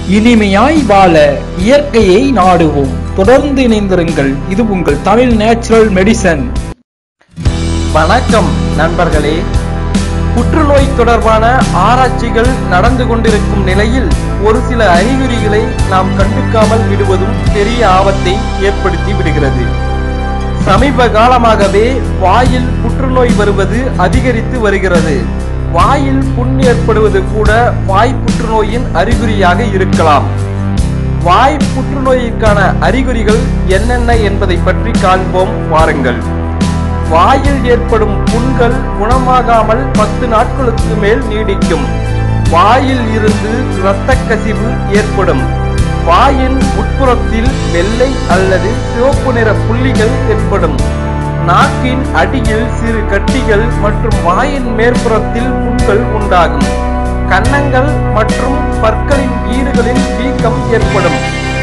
இனிமையாய் வாழ இயற்கையை நாடுவோம் தொடர்ந்து இணைந்திருங்கள் இது உங்கள் தமிழ் நேச்சுரல் மெடிசன் வணக்கம் நண்பர்களே புற்றுநோய் தொடர்பான ஆராய்ச்சிகள் நடந்து கொண்டிருக்கும் நிலையில் ஒரு சில அறிகுறிகளை நாம் கண்டுக்காமல் விடுவதும் பெரிய ஆபத்தை ஏற்படுத்தி விடுகிறது சமீப காலமாகவே வாயில் புற்றுநோய் வருவது அதிகரித்து வருகிறது வாயில் புண் ஏற்படுவது கூட வாய் புற்றுநோயின் அறிகுறியாக இருக்கலாம் வாய் புற்றுநோய்க்கான அறிகுறிகள் என்னென்ன என்பதை பற்றி காண்போம் வாருங்கள் வாயில் ஏற்படும் புண்கள் குணமாகாமல் பத்து நாட்களுக்கு மேல் நீடிக்கும் வாயில் இருந்து இரத்த கசிவு ஏற்படும் வாயின் உட்புறத்தில் வெள்ளை அல்லது சிவப்பு நிற புள்ளிகள் ஏற்படும் நாக்கின் அடியில் சிறு கட்டிகள் மற்றும் வாயின் மேற்புறத்தில் புண்கள் உண்டாகும் கன்னங்கள் மற்றும் பற்களின் ஈறுகளில் வீக்கம் ஏற்படும்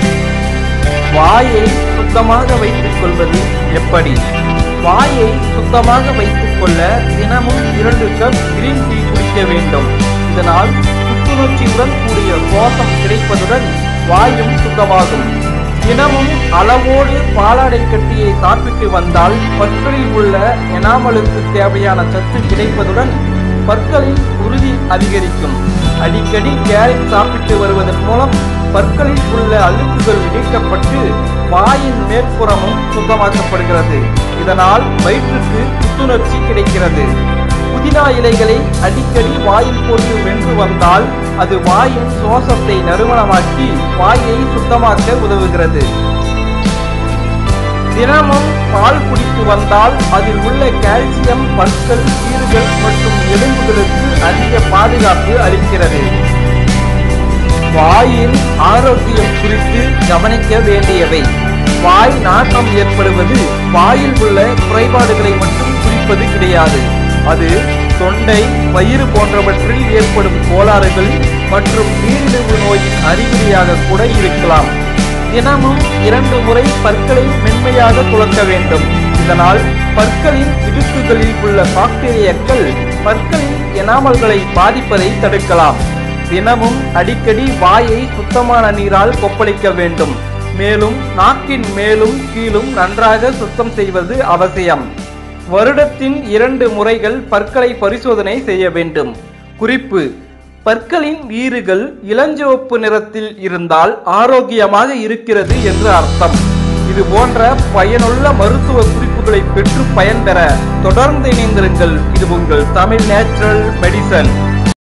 வாயை சுத்தமாக வைத்துக் கொள்வது எப்படி வாயை சுத்தமாக வைத்துக் கொள்ள தினமும் இரண்டு கப் கிரீன் டீ குடிக்க வேண்டும் இதனால் புத்துணர்ச்சியுடன் கூடிய சுவாசம் கிடைப்பதுடன் வாயும் சுத்தமாகும் தினமும் அளவோடு பாலாடை கட்டியை சாப்பிட்டு வந்தால் பற்களில் உள்ள எனாமலுக்கு தேவையான சத்து கிடைப்பதுடன் பற்களின் உறுதி அதிகரிக்கும் அடிக்கடி கேரட் சாப்பிட்டு வருவதன் மூலம் பற்களில் உள்ள அழுக்குகள் நீக்கப்பட்டு வாயின் மேற்புறமும் சுத்தமாக்கப்படுகிறது இதனால் வயிற்றுக்கு புத்துணர்ச்சி கிடைக்கிறது புதினா இலைகளை அடிக்கடி வாயில் போட்டு வென்று வந்தால் அது வாயின் சுவாசத்தை நறுமணமாக்கி வாயை சுத்தமாக்க உதவுகிறது தினமும் பால் குடித்து வந்தால் அதில் உள்ள கால்சியம் பற்கள் ஈறுகள் மற்றும் எலும்புகளுக்கு அதிக பாதுகாப்பு அளிக்கிறது வாயின் ஆரோக்கியம் குறித்து கவனிக்க வேண்டியவை வாய் நாட்டம் ஏற்படுவது வாயில் உள்ள குறைபாடுகளை மட்டும் குறிப்பது கிடையாது அது தொண்டை வயிறு போன்றவற்றில் ஏற்படும் கோளாறுகள் மற்றும் நீரிழிவு நோயின் அறிகுறியாக கூட இருக்கலாம் தினமும் இரண்டு முறை பற்களை மென்மையாக துளக்க வேண்டும் இதனால் பற்களின் இடுக்குகளில் உள்ள பாக்டீரியாக்கள் பற்களின் எனாமல்களை பாதிப்பதை தடுக்கலாம் தினமும் அடிக்கடி வாயை சுத்தமான நீரால் கொப்பளிக்க வேண்டும் மேலும் நாக்கின் மேலும் கீழும் நன்றாக சுத்தம் செய்வது அவசியம் வருடத்தின் இரண்டு முறைகள் பற்களை பரிசோதனை செய்ய வேண்டும் குறிப்பு பற்களின் ஈறுகள் இளஞ்சிவப்பு நிறத்தில் இருந்தால் ஆரோக்கியமாக இருக்கிறது என்று அர்த்தம் இது போன்ற பயனுள்ள மருத்துவ குறிப்புகளை பெற்று பயன்பெற தொடர்ந்து இணைந்திருங்கள் இது உங்கள் தமிழ் நேச்சுரல் மெடிசன்